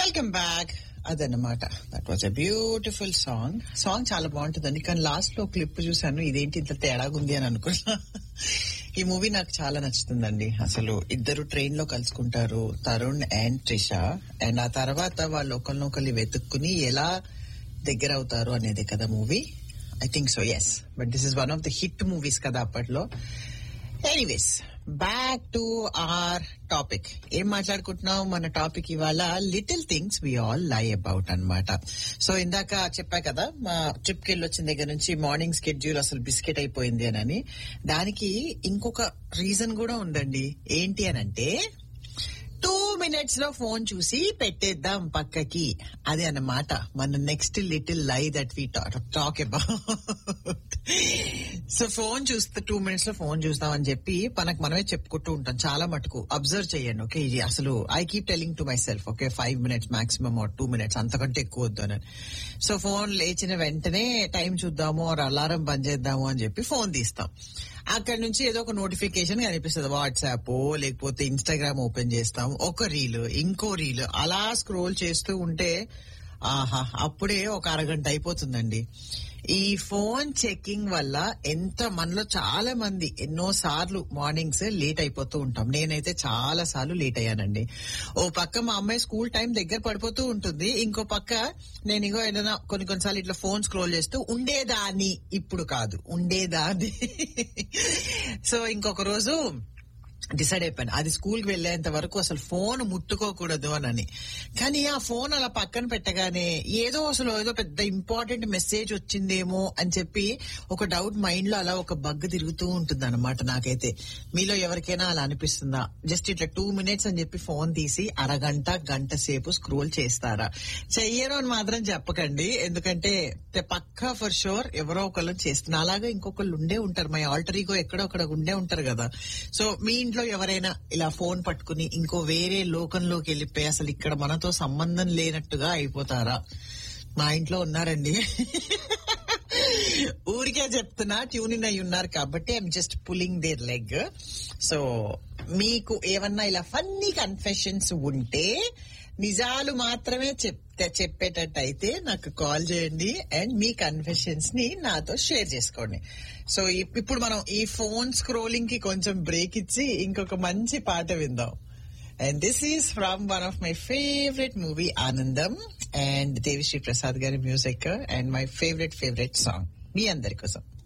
welcome back అదన్నమాట that was a beautiful song song చాలా బాగుంటుందండి కానీ లాస్ట్ లో క్లిప్ చూసాను ఇదేంటి ఇంత తేడాగుంది అని అనుకున్నా ఈ మూవీ నాకు చాలా నచ్చుతుందండి అసలు ఇద్దరు ట్రైన్ లో కలుసుకుంటారు తరుణ్ అండ్ త్రిష అండ్ ఆ తర్వాత వాళ్ళు ఒకరినొకరిని వెతుక్కుని ఎలా దగ్గర అవుతారు అనేది కదా movie I think so yes but this is one of the hit movies కదా అప్పట్లో anyways back to our topic ఏం మాట్లాడుకుంటున్నాం మన టాపిక్ ఇవాళ little things we all lie about అన్నమాట సో ఇందాక చెప్పా కదా మా ట్రిప్ కి వచ్చిన దగ్గర నుంచి మార్నింగ్ స్కెడ్యూల్ అసలు బిస్కెట్ అయిపోయింది అని దానికి ఇంకొక రీజన్ కూడా ఉందండి ఏంటి అని అంటే టూ మినిట్స్ లో ఫోన్ చూసి పెట్టేద్దాం పక్కకి అది అన్నమాట మన next little lie that we talk about so phone చూస్తే టూ మినిట్స్ లో ఫోన్ చూస్తాం అని చెప్పి మనకు మనమే చెప్పుకుంటూ ఉంటాం చాలా మటుకు అబ్జర్వ్ చేయండి ఓకే ఇది అసలు I keep telling to myself okay five minutes maximum two minutes అంతకంటే ఎక్కువ వద్దు అని సో ఫోన్ లేచిన వెంటనే టైం చూద్దాము ఆర్ అలారం బంద్ చేద్దాము అని చెప్పి ఫోన్ తీస్తాం అక్కడ నుంచి ఏదో ఒక నోటిఫికేషన్ కనిపిస్తుంది వాట్సాప్ లేకపోతే ఇన్స్టాగ్రామ్ ఓపెన్ చేస్తాం ఒక రీల్ ఇంకో రీల్ అలా స్క్రోల్ చేస్తూ ఉంటే ఆహా అప్పుడే ఒక అరగంట అయిపోతుందండి ఈ ఫోన్ చెకింగ్ వల్ల ఎంత మనలో చాలా మంది ఎన్నో సార్లు మార్నింగ్స్ లేట్ అయిపోతూ ఉంటాం నేనైతే చాలా సార్లు లేట్ అయ్యానండి ఓ పక్క మా అమ్మాయి స్కూల్ టైం దగ్గర పడిపోతూ ఉంటుంది ఇంకో పక్క నేను ఇగో ఏదైనా కొన్ని కొన్నిసార్లు ఇట్లా ఫోన్ స్క్రోల్ చేస్తూ ఉండేదాన్ని ఇప్పుడు కాదు ఉండేదాన్ని సో ఇంకొక రోజు డిసైడ్ అయిపోయాను అది స్కూల్ కి వెళ్లేంత వరకు అసలు ఫోన్ ముట్టుకోకూడదు అని కానీ ఆ ఫోన్ అలా పక్కన పెట్టగానే ఏదో అసలు ఏదో పెద్ద ఇంపార్టెంట్ మెసేజ్ వచ్చిందేమో అని చెప్పి ఒక డౌట్ మైండ్ లో అలా ఒక బగ్ తిరుగుతూ ఉంటుంది అనమాట నాకైతే మీలో ఎవరికైనా అలా అనిపిస్తుందా జస్ట్ ఇట్లా టూ మినిట్స్ అని చెప్పి ఫోన్ తీసి అరగంట గంట సేపు స్క్రోల్ చేస్తారా చెయ్యరు అని మాత్రం చెప్పకండి ఎందుకంటే పక్కా ఫర్ షూర్ ఎవరో ఒకళ్ళు చేస్తున్నా అలాగే ఇంకొకళ్ళు ఉండే ఉంటారు మై ఆల్టరీగో ఎక్కడో అక్కడ ఉండే ఉంటారు కదా సో మీ ఇంట్లో ఎవరైనా ఇలా ఫోన్ పట్టుకుని ఇంకో వేరే లోకంలోకి వెళ్ళిపోయి అసలు ఇక్కడ మనతో సంబంధం లేనట్టుగా అయిపోతారా మా ఇంట్లో ఉన్నారండి ఊరికే చెప్తున్నా ట్యూనింగ్ అయి ఉన్నారు కాబట్టి I'm just pulling their leg so మీకు ఏమన్నా ఇలా ఫన్నీ కన్ఫెషన్స్ ఉంటే నిజాలు మాత్రమే చెప్తే చెప్పేటట్టు అయితే నాకు కాల్ చేయండి అండ్ మీ కన్ఫెషన్స్ ని నాతో షేర్ చేసుకోండి సో ఇప్పుడు మనం ఈ ఫోన్ స్క్రోలింగ్ కి కొంచెం బ్రేక్ ఇచ్చి ఇంకొక మంచి పాట విందాం and this is from one of my favourite movie Anandam and Devi Sri Prasad గారి music and my favourite favourite song మీ అందరి కోసం